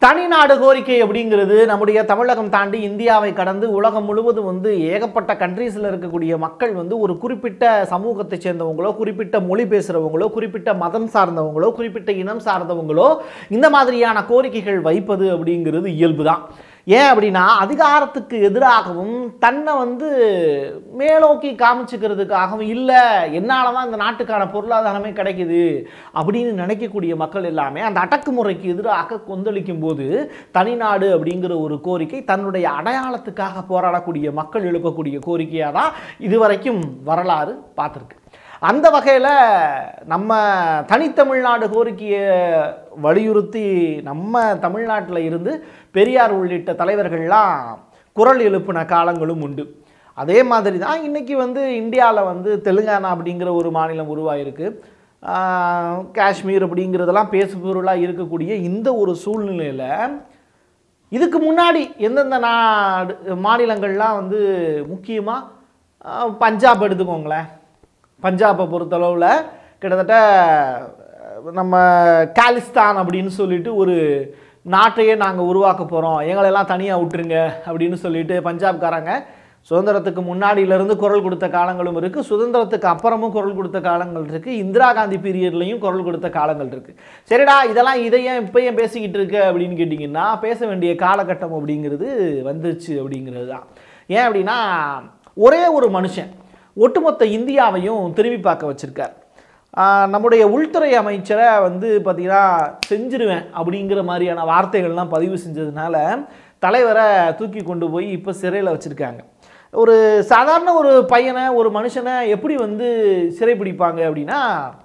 தனிநாடு கோரிக்கை அப்படிங்கிறது நம்முடைய தமிழகம் தாண்டி இந்தியாவை கடந்து உலகம் முழுவதும் வந்து ஏகப்பட்ட கண்ட்ரீஸில் இருக்கக்கூடிய மக்கள் வந்து ஒரு குறிப்பிட்ட சமூகத்தை சேர்ந்தவங்களோ குறிப்பிட்ட மொழி பேசுகிறவங்களோ குறிப்பிட்ட மதம் சார்ந்தவங்களோ குறிப்பிட்ட இனம் சார்ந்தவங்களோ இந்த மாதிரியான கோரிக்கைகள் வைப்பது அப்படிங்கிறது இயல்பு தான் ஏன் அப்படின்னா அதிகாரத்துக்கு எதிராகவும் தன்னை வந்து மேலோக்கி காமிச்சுக்கிறதுக்காகவும் இல்லை என்னால் தான் இந்த நாட்டுக்கான பொருளாதாரமே கிடைக்குது அப்படின்னு நினைக்கக்கூடிய மக்கள் எல்லாமே அந்த அடக்குமுறைக்கு எதிராக கொந்தளிக்கும் போது தனிநாடு அப்படிங்கிற ஒரு கோரிக்கை தன்னுடைய அடையாளத்துக்காக போராடக்கூடிய மக்கள் எழுப்பக்கூடிய கோரிக்கையாக தான் இதுவரைக்கும் வரலாறு பார்த்துருக்கு அந்த வகையில் நம்ம தனித்தமிழ்நாடு கோரிக்கையை வலியுறுத்தி நம்ம தமிழ்நாட்டில் இருந்து பெரியார் உள்ளிட்ட தலைவர்கள்லாம் குரல் எழுப்பின காலங்களும் உண்டு அதே மாதிரி தான் இன்றைக்கி வந்து இந்தியாவில் வந்து தெலுங்கானா அப்படிங்கிற ஒரு மாநிலம் உருவாயிருக்கு ஆஹ் காஷ்மீர் அப்படிங்கிறதெல்லாம் பேசுபொருளாக இருக்கக்கூடிய இந்த ஒரு சூழ்நிலையில் இதுக்கு முன்னாடி எந்தெந்த நாடு மாநிலங்கள்லாம் வந்து முக்கியமாக பஞ்சாப் எடுத்துக்கோங்களேன் பஞ்சாபை பொறுத்தளவில் கிட்டத்தட்ட அஹ், நம்ம காலிஸ்தான் அப்படின்னு சொல்லிட்டு ஒரு நாட்டையே நாங்கள் உருவாக்க போகிறோம் எங்களெல்லாம் தனியாக விட்டுருங்க அப்படின்னு சொல்லிட்டு பஞ்சாப்காரங்க சுதந்திரத்துக்கு முன்னாடியிலேருந்து குரல் கொடுத்த காலங்களும் இருக்குது சுதந்திரத்துக்கு அப்புறமும் குரல் கொடுத்த காலங்கள் இருக்குது இந்திரா காந்தி பீரியட்லையும் குரல் கொடுத்த காலங்கள் இருக்குது சரிடா இதெல்லாம் இதை ஏன் இப்போ ஏன் பேசிக்கிட்டு இருக்க அப்படின்னு கேட்டிங்கன்னா பேச வேண்டிய காலகட்டம் அப்படிங்கிறது வந்துருச்சு அப்படிங்கிறது தான் ஏன் அப்படின்னா ஒரே ஒரு மனுஷன் ஒட்டுமொத்த இந்தியாவையும் திரும்பி பார்க்க வச்சுருக்கார் ஆஹ் நம்முடைய உள்துறை அமைச்சரை வந்து பார்த்திங்கன்னா செஞ்சிருவேன் அப்படிங்கிற மாதிரியான வார்த்தைகள்லாம் பதிவு செஞ்சதுனால தலைவரை தூக்கி கொண்டு போய் இப்போ சிறையில் வச்சுருக்காங்க ஒரு சாதாரண ஒரு பையனை ஒரு மனுஷனை எப்படி வந்து சிறைப்பிடிப்பாங்க அப்படின்னா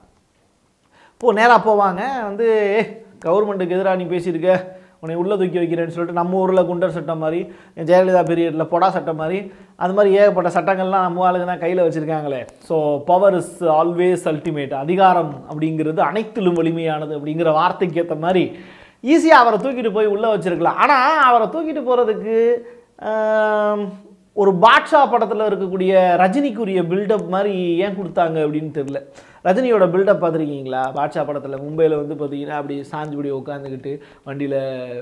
போ நேராக போவாங்க வந்து கவர்மெண்ட்டுக்கு எதிராக நீ பேசியிருக்க உன்னை உள்ளே தூக்கி வைக்கிறேன்னு சொல்லிட்டு நம்ம ஊரில் குண்டர் சட்டம் மாதிரி ஜெயலலிதா பீரியடில் பொடா சட்டம் மாதிரி அது மாதிரி ஏகப்பட்ட சட்டங்கள்லாம் நம்ம ஆளுங்க தான் கையில் வச்சுருக்காங்களே so power is always ultimate அதிகாரம் அப்படிங்கிறது அனைத்திலும் வலிமையானது அப்படிங்கிற வார்த்தைக்கு ஏற்ற மாதிரி ஈஸியாக அவரை தூக்கிட்டு போய் உள்ளே வச்சிருக்கலாம் ஆனால் அவரை தூக்கிட்டு போகிறதுக்கு ஒரு பாட்ஷா படத்தில் இருக்கக்கூடிய ரஜினிக்குரிய பில்டப் மாதிரி ஏன் கொடுத்தாங்க அப்படின்னு தெரில ரஜினியோட பில்டப் பார்த்துருக்கீங்களா பாட்ஷா படத்தில் மும்பையில் வந்து பார்த்தீங்கன்னா அப்படி சாஞ்சுபடி உட்காந்துக்கிட்டு வண்டியில்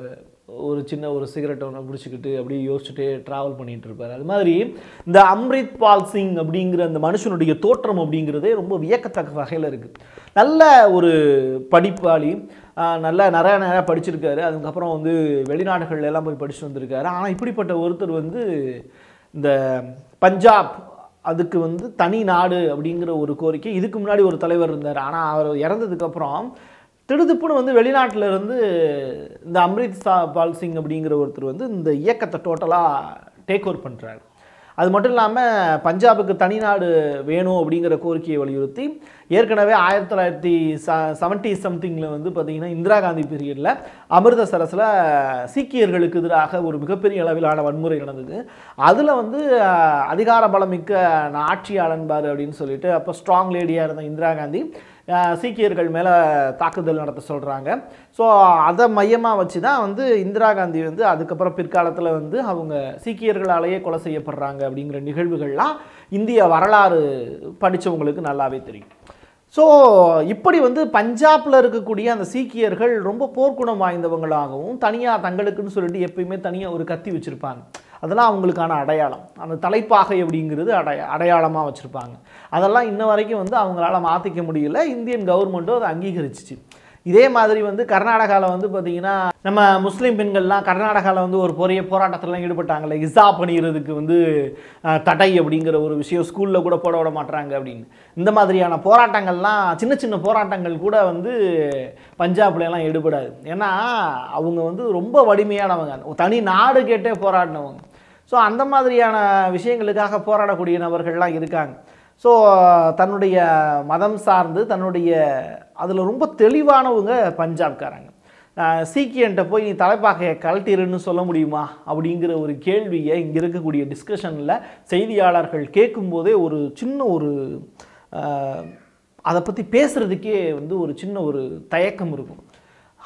ஒரு சின்ன ஒரு சிகரெட் ஒன்று பிடிச்சிக்கிட்டு அப்படியே யோசிச்சுட்டே ட்ராவல் பண்ணிகிட்டு இருப்பார் அது மாதிரி இந்த அம்ரித் பால் சிங் அப்படிங்கிற அந்த மனுஷனுடைய தோற்றம் அப்படிங்கிறதே ரொம்ப வியக்கத்தக்க வகையில் இருக்குது நல்ல ஒரு படிப்பாளி ஆஹ் நல்ல நிறைய நிறையா படிச்சிருக்காரு அதுக்கப்புறம் வந்து வெளிநாடுகள்ல எல்லாம் போய் படிச்சுட்டு வந்திருக்காரு ஆனால் இப்படிப்பட்ட ஒருத்தர் வந்து இந்த பஞ்சாப் அதுக்கு வந்து தனி நாடு அப்படிங்கிற ஒரு கோரிக்கை இதுக்கு முன்னாடி ஒரு தலைவர் இருந்தார் ஆனால் அவர் இறந்ததுக்கப்புறம் திடுதிப்புன்னு வந்து வெளிநாட்டில் இருந்து இந்த அம்ரித் சா பால் சிங் அப்படிங்கிற ஒருத்தர் வந்து இந்த இயக்கத்தை டோட்டலாக டேக் ஓவர் பண்ணுறாரு அது மட்டும் இல்லாமல் பஞ்சாபுக்கு தனிநாடு வேணும் அப்படிங்கிற கோரிக்கையை வலியுறுத்தி ஏற்கனவே ஆயிரத்தி தொள்ளாயிரத்தி ச செவன்ட்டி சம்திங்கில் வந்து பார்த்திங்கன்னா இந்திரா காந்தி பீரியடில் அமிர்தசரஸில் சீக்கியர்களுக்கு எதிராக ஒரு மிகப்பெரிய அளவிலான வன்முறை நடந்தது அதில் வந்து அஹ், அதிகார பலமிக்க நான் ஆட்சியாளன்பார் அப்படின்னு சொல்லிட்டு அப்போ ஸ்ட்ராங் லேடியாக இருந்த இந்திரா காந்தி அஹ், சீக்கியர்கள் மேலே தாக்குதல் நடத்த சொல்கிறாங்க ஸோ அதை மையமாக வச்சு தான் வந்து இந்திரா காந்தி வந்து அதுக்கப்புறம் பிற்காலத்தில் வந்து அவங்க சீக்கியர்களாலேயே கொலை செய்யப்படுறாங்க அப்படிங்கிற நிகழ்வுகள்லாம் இந்திய வரலாறு படித்தவங்களுக்கு நல்லாவே தெரியும் ஸோ இப்படி வந்து பஞ்சாபில் இருக்கக்கூடிய அந்த சீக்கியர்கள் ரொம்ப போர்க்குணம் வாய்ந்தவங்களாகவும் தனியாக தங்களுக்குன்னு சொல்லிட்டு எப்பயுமே தனியாக ஒரு கத்தி வச்சுருப்பாங்க அதெல்லாம் அவங்களுக்கான அடையாளம் அந்த தலைப்பாகை அப்படிங்கிறது அடைய அடையாளமாக வச்சுருப்பாங்க அதெல்லாம் இன்ன வரைக்கும் வந்து அவங்களால மாற்றிக்க முடியல இந்தியன் கவர்மெண்ட்டும் அதை அங்கீகரிச்சிச்சு இதே மாதிரி வந்து கர்நாடகாவில் வந்து பார்த்தீங்கன்னா நம்ம முஸ்லீம் பெண்கள்லாம் கர்நாடகாவில் வந்து ஒரு பெரிய போராட்டத்திலாம் ஈடுபட்டாங்கல்ல இசா பண்ணிடுறதுக்கு வந்து அஹ், தடை அப்படிங்கிற ஒரு விஷயம் ஸ்கூலில் கூட போட விட மாட்றாங்க அப்படின்னு இந்த மாதிரியான போராட்டங்கள்லாம் சின்ன சின்ன போராட்டங்கள் கூட வந்து பஞ்சாப்ல எல்லாம் ஈடுபடாது ஏன்னா அவங்க வந்து ரொம்ப வலிமையானவங்க தனி நாடு கேட்டே போராடினவங்க ஸோ அந்த மாதிரியான விஷயங்களுக்காக போராடக்கூடிய நபர்கள்லாம் இருக்காங்க ஸோ தன்னுடைய மதம் சார்ந்து தன்னுடைய அதில் ரொம்ப தெளிவானவங்க பஞ்சாப்காரங்க அஹ் சீக்கியன்ட்ட போய் நீ தலைப்பாகையை கழட்டிருன்னு சொல்ல முடியுமா அப்படிங்கிற ஒரு கேள்வியை இங்கே இருக்கக்கூடிய டிஸ்கஷனில் செய்தியாளர்கள் கேட்கும்போதே ஒரு சின்ன ஒரு அஹ், அதை பற்றி பேசுகிறதுக்கே வந்து ஒரு சின்ன ஒரு தயக்கம் இருக்கும்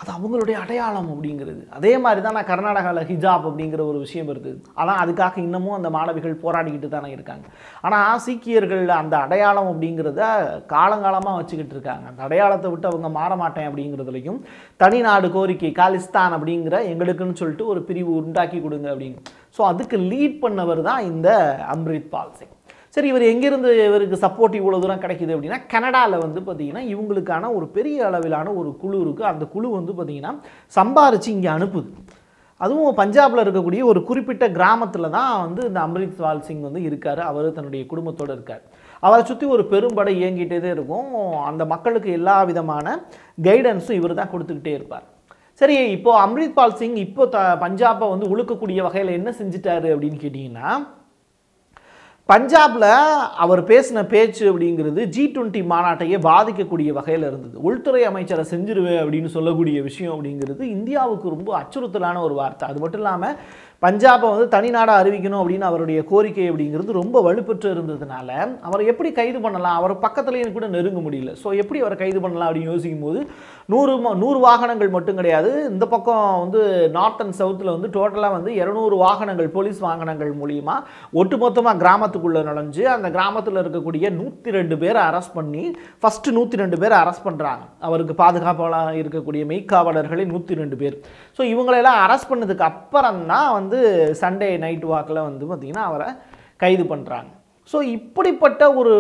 அது அவங்களுடைய அடையாளம் அப்படிங்கிறது அதே மாதிரி தான் நான் கர்நாடகாவில் ஹிஜாப் அப்படிங்கிற ஒரு விஷயம் இருக்குது ஆனால் அதுக்காக இன்னமும் அந்த மாணவிகள் போராடிக்கிட்டு தானே இருக்காங்க ஆனால் சீக்கியர்கள் அந்த அடையாளம் அப்படிங்கிறத காலங்காலமாக வச்சுக்கிட்டு இருக்காங்க அந்த அடையாளத்தை விட்டு அவங்க மாற மாட்டேன் அப்படிங்கிறதுலையும் தனிநாடு கோரிக்கை காலிஸ்தான் அப்படிங்கிற எங்களுக்குன்னு சொல்லிட்டு ஒரு பிரிவு உண்டாக்கி கொடுங்க அப்படின்னு ஸோ அதுக்கு லீட் பண்ணவர் தான் இந்த அம்ரித் பால் சிங் சரி இவர் எங்கேருந்து இவருக்கு சப்போர்ட் இவ்வளோ தூரம் கிடைக்குது அப்படின்னா கனடாவில் வந்து பார்த்தீங்கன்னா இவங்களுக்கான ஒரு பெரிய அளவிலான ஒரு குழு இருக்குது அந்த குழு வந்து பார்த்தீங்கன்னா சம்பாரித்து இங்கே அனுப்புது அதுவும் பஞ்சாபில் இருக்கக்கூடிய ஒரு குறிப்பிட்ட கிராமத்தில் தான் வந்து இந்த அம்ரித் பால் சிங் வந்து இருக்கார் அவர் தன்னுடைய குடும்பத்தோடு இருக்கார் அவரை சுற்றி ஒரு பெரும்படை இயங்கிட்டே தான் இருக்கும் அந்த மக்களுக்கு எல்லா விதமான கைடன்ஸும் இவர் தான் கொடுத்துக்கிட்டே இருப்பார் சரி இப்போ அம்ரித் பால் சிங் இப்போ த பஞ்சாபை வந்து உழுக்கக்கூடிய வகையில் என்ன செஞ்சிட்டாரு அப்படின்னு கேட்டிங்கன்னா பஞ்சாபில் அவர் பேசின பேச்சு அப்படிங்கிறது ஜி டுவெண்ட்டி மாநாட்டையே பாதிக்கக்கூடிய வகையில் இருந்தது உள்துறை அமைச்சரை செஞ்சிருவேன் அப்படின்னு சொல்லக்கூடிய விஷயம் அப்படிங்கிறது இந்தியாவுக்கு ரொம்ப அச்சுறுத்தலான ஒரு வார்த்தை அது மட்டும் இல்லாமல் பஞ்சாபை வந்து தனிநாடாக அறிவிக்கணும் அப்படின்னு அவருடைய கோரிக்கை அப்படிங்கிறது ரொம்ப வலுப்பெற்று இருந்ததுனால அவரை எப்படி கைது பண்ணலாம் அவர் பக்கத்துலேயும் கூட நெருங்க முடியல ஸோ எப்படி அவரை கைது பண்ணலாம் அப்படின்னு யோசிக்கும் போது நூறு ம- நூறு வாகனங்கள் மட்டும் கிடையாது இந்த பக்கம் வந்து நார்த் அண்ட் சவுத்தில் வந்து டோட்டலாக வந்து இரநூறு வாகனங்கள் போலீஸ் வாகனங்கள் மூலியமா ஒட்டுமொத்தமாக கிராமத்துக்குள்ளே நுழைஞ்சு அந்த கிராமத்தில் இருக்கக்கூடிய நூற்றி ரெண்டு பேரை அரெஸ்ட் பண்ணி ஃபஸ்ட்டு நூற்றி ரெண்டு பேரை அரெஸ்ட் பண்ணுறாங்க அவருக்கு பாதுகாப்பாளராக இருக்கக்கூடிய மெய்க்காவலர்களே நூற்றி ரெண்டு பேர் ஸோ இவங்களெல்லாம் அரெஸ்ட் பண்ணதுக்கு அப்புறம் தான் வந்து சண்டே நைட் வாக்கில் வந்து பார்த்திங்கன்னா அவரை கைது பண்ணுறாங்க ஸோ இப்படிப்பட்ட ஒரு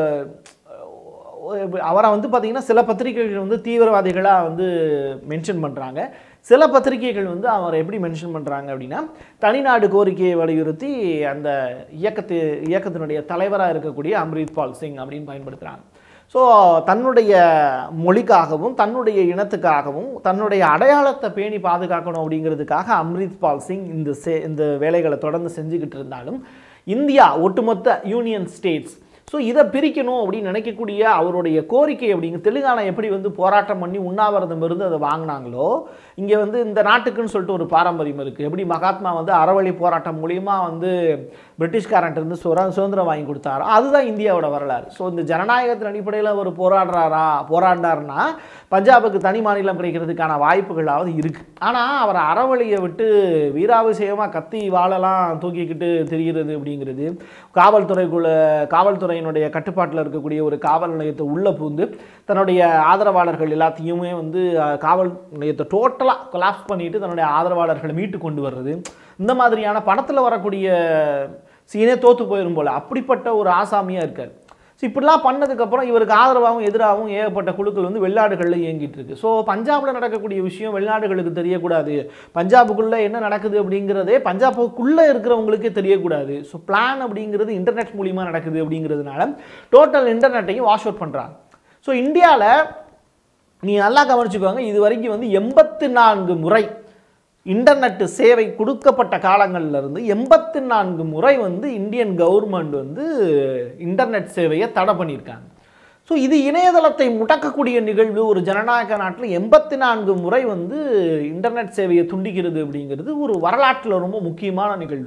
அவரை வந்து பார்த்திங்கன்னா சில பத்திரிகைகள் வந்து தீவிரவாதிகளாக வந்து மென்ஷன் பண்ணுறாங்க சில பத்திரிகைகள் வந்து அவரை எப்படி மென்ஷன் பண்ணுறாங்க அப்படின்னா தனிநாடு கோரிக்கையை வலியுறுத்தி அந்த இயக்கத்து இயக்கத்தினுடைய தலைவராக இருக்கக்கூடிய அம்ரித் பால் சிங் அப்படின்னு பயன்படுத்துகிறாங்க ஸோ தன்னுடைய மொழிக்காகவும் தன்னுடைய இனத்துக்காகவும் தன்னுடைய அடையாளத்தை பேணி பாதுகாக்கணும் அப்படிங்கிறதுக்காக அம்ரித் பால் சிங் இந்த சே இந்த வேலைகளை தொடர்ந்து செஞ்சுக்கிட்டு இருந்தாலும் இந்தியா ஒட்டுமொத்த யூனியன் ஸ்டேட்ஸ் ஸோ இதை பிரிக்கணும் அப்படின்னு நினைக்கக்கூடிய அவருடைய கோரிக்கை அப்படிங்க தெலுங்கானா எப்படி வந்து போராட்டம் பண்ணி உண்ணாவிரதம் இருந்து அதை வாங்கினாங்களோ இங்கே வந்து இந்த நாட்டுக்குன்னு சொல்லிட்டு ஒரு பாரம்பரியம் இருக்குது எப்படி மகாத்மா வந்து அறவழி போராட்டம் மூலியமா வந்து பிரிட்டிஷ்காரன்ட்டு இருந்து சுர சுதந்திரம் வாங்கி கொடுத்தாரோ அதுதான் இந்தியாவோட வரலாறு ஸோ இந்த ஜனநாயகத்தின் அடிப்படையில் அவர் போராடுறாரா போராடினார்னா பஞ்சாபுக்கு தனி மாநிலம் கிடைக்கிறதுக்கான வாய்ப்புகளாவது இருக்குது ஆனால் அவர் அறவழியை விட்டு வீராபிஷேகமாக கத்தி வாழலாம் தூக்கிக்கிட்டு தெரிகிறது அப்படிங்கிறது காவல்துறைக்குள்ள காவல்துறையினுடைய கட்டுப்பாட்டில் இருக்கக்கூடிய ஒரு காவல் நிலையத்தை உள்ளே பூந்து தன்னுடைய ஆதரவாளர்கள் எல்லாத்தையுமே வந்து அஹ், காவல் நிலையத்தை டோட்டலாக கொலாப்ஸ் பண்ணிட்டு தன்னுடைய ஆதரவாளர்களை மீட்டு கொண்டு வர்றது இந்த மாதிரியான படத்தில் வரக்கூடிய சீனே தோத்து போயிடும் போல அப்படிப்பட்ட ஒரு ஆசாமியாக இருக்கார் ஸோ இப்படிலாம் பண்ணதுக்கப்புறம் இவருக்கு ஆதரவாகவும் எதிராகவும் ஏகப்பட்ட குழுக்கள் வந்து வெளிநாடுகளில் இயங்கிட்டு இருக்கு ஸோ பஞ்சாபில் நடக்கக்கூடிய விஷயம் வெளிநாடுகளுக்கு தெரியக்கூடாது பஞ்சாபுக்குள்ளே என்ன நடக்குது அப்படிங்கிறதே பஞ்சாபுக்குள்ளே இருக்கிறவங்களுக்கே தெரியக்கூடாது ஸோ பிளான் அப்படிங்கிறது இன்டர்நெட் மூலிமா நடக்குது அப்படிங்கிறதுனால டோட்டல் இன்டர்நெட்டையும் வாஷ் அவுட் பண்ணுறாங்க ஸோ இந்தியாவில் நீ நல்லா கவனிச்சுக்கோங்க இது வரைக்கும் வந்து எண்பத்தி நான்கு முறை இன்டர்நெட் சேவை கொடுக்கப்பட்ட காலங்கள்ல இருந்து எண்பத்தி நான்கு முறை வந்து இந்தியன் கவர்மெண்ட் வந்து இன்டர்நெட் சேவையை தடை பண்ணியிருக்காங்க ஸோ இது இணையதளத்தை முடக்கக்கூடிய நிகழ்வு ஒரு ஜனநாயக நாட்டில் எண்பத்தி நான்கு முறை வந்து இன்டர்நெட் சேவையை துண்டிக்கிறது அப்படிங்கிறது ஒரு வரலாற்றில் ரொம்ப முக்கியமான நிகழ்வு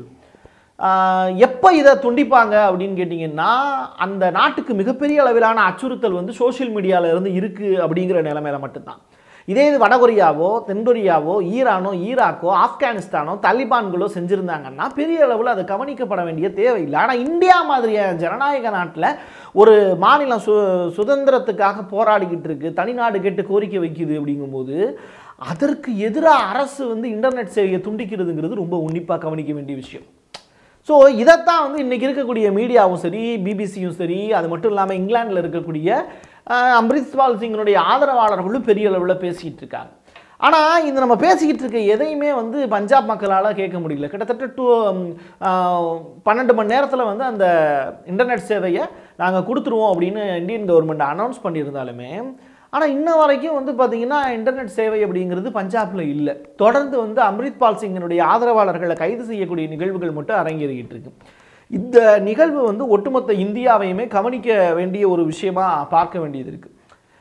எப்போ இதை துண்டிப்பாங்க அப்படின்னு கேட்டிங்கன்னா அந்த நாட்டுக்கு மிகப்பெரிய அளவிலான அச்சுறுத்தல் வந்து சோஷியல் மீடியாவில் இருந்து இருக்குது அப்படிங்கிற நிலைமையில மட்டும்தான் இதே இது வடகொரியாவோ தென்கொரியாவோ ஈரானோ ஈராக்கோ ஆப்கானிஸ்தானோ தலிபான்களோ செஞ்சுருந்தாங்கன்னா பெரிய அளவில் அது கவனிக்கப்பட வேண்டிய தேவையில்லை ஆனால் இந்தியா மாதிரியான ஜனநாயக நாட்டில் ஒரு மாநிலம் சு சுதந்திரத்துக்காக போராடிக்கிட்டு இருக்கு தனிநாடு கேட்டு கோரிக்கை வைக்குது அப்படிங்கும்போது அதற்கு எதிராக அரசு வந்து இன்டர்நெட் சேவையை துண்டிக்கிறதுங்கிறது ரொம்ப உன்னிப்பாக கவனிக்க வேண்டிய விஷயம் ஸோ இதைத்தான் வந்து இன்றைக்கி இருக்கக்கூடிய மீடியாவும் சரி பிபிசியும் சரி அது மட்டும் இல்லாமல் இங்கிலாந்தில் இருக்கக்கூடிய அஹ், அம்ரித்பால் சிங்கினுடைய ஆதரவாளர்களும் பெரிய அளவில் பேசிக்கிட்டு இருக்காங்க ஆனால் இந்த நம்ம பேசிக்கிட்டு இருக்க எதையுமே வந்து பஞ்சாப் மக்களால் கேட்க முடியல கிட்டத்தட்ட டூ பன்னெண்டு மணி நேரத்தில் வந்து அந்த இன்டர்நெட் சேவையை நாங்கள் கொடுத்துருவோம் அப்படின்னு இந்தியன் கவர்மெண்ட் அனௌன்ஸ் பண்ணியிருந்தாலுமே ஆனால் இன்ன வரைக்கும் வந்து பார்த்தீங்கன்னா இன்டர்நெட் சேவை அப்படிங்கிறது பஞ்சாப்ல இல்லை தொடர்ந்து வந்து அம்ரித்பால் சிங்கினுடைய ஆதரவாளர்களை கைது செய்யக்கூடிய நிகழ்வுகள் மட்டும் அரங்கேறிக்கிட்டு இருக்கு இந்த நிகழ்வு வந்து ஒட்டுமொத்த இந்தியாவையுமே கவனிக்க வேண்டிய ஒரு விஷயமா பார்க்க வேண்டியது இருக்கு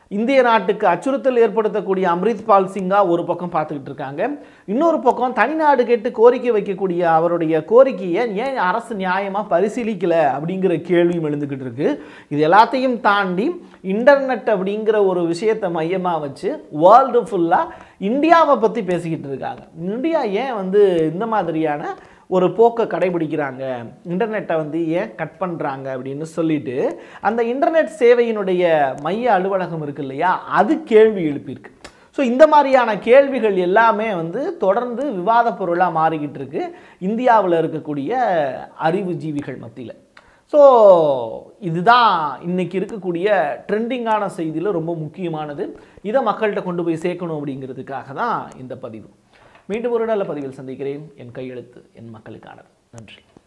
இந்திய நாட்டுக்கு அச்சுறுத்தல் ஏற்படுத்தக்கூடிய அம்ரித்பால் சிங்கா ஒரு பக்கம் பார்த்துக்கிட்டு இருக்காங்க இன்னொரு பக்கம் தனிநாடு கேட்டு கோரிக்கை வைக்கக்கூடிய அவருடைய கோரிக்கையை ஏன் அரசு நியாயமாக பரிசீலிக்கல அப்படிங்கிற கேள்வியும் எழுந்துக்கிட்டு இருக்கு இது எல்லாத்தையும் தாண்டி இன்டர்நெட் அப்படிங்கிற ஒரு விஷயத்தை மையமாக வச்சு வேர்ல்டு ஃபுல்லாக இந்தியாவை பற்றி பேசிக்கிட்டு இருக்காங்க இந்தியா ஏன் வந்து இந்த மாதிரியான ஒரு போக்கை கடைபிடிக்கிறாங்க இன்டர்நெட்டை வந்து ஏன் கட் பண்ணுறாங்க அப்படின்னு சொல்லிட்டு அந்த இன்டர்நெட் சேவையினுடைய மைய அலுவலகம் இருக்கு இல்லையா அது கேள்வி எழுப்பியிருக்கு ஸோ இந்த மாதிரியான கேள்விகள் எல்லாமே வந்து தொடர்ந்து விவாத பொருளாக மாறிக்கிட்டு இருக்கு இந்தியாவில் இருக்கக்கூடிய அறிவுஜீவிகள் மத்தியில் ஸோ இதுதான் இன்னைக்கு இருக்கக்கூடிய ட்ரெண்டிங்கான செய்தியில் ரொம்ப முக்கியமானது இதை மக்கள்கிட்ட கொண்டு போய் சேர்க்கணும் அப்படிங்கிறதுக்காக தான் இந்த பதிவு மீண்டும் ஒரு நல்ல பதிவில் சந்திக்கிறேன் என் கையெழுத்து என் மக்களுக்கானது நன்றி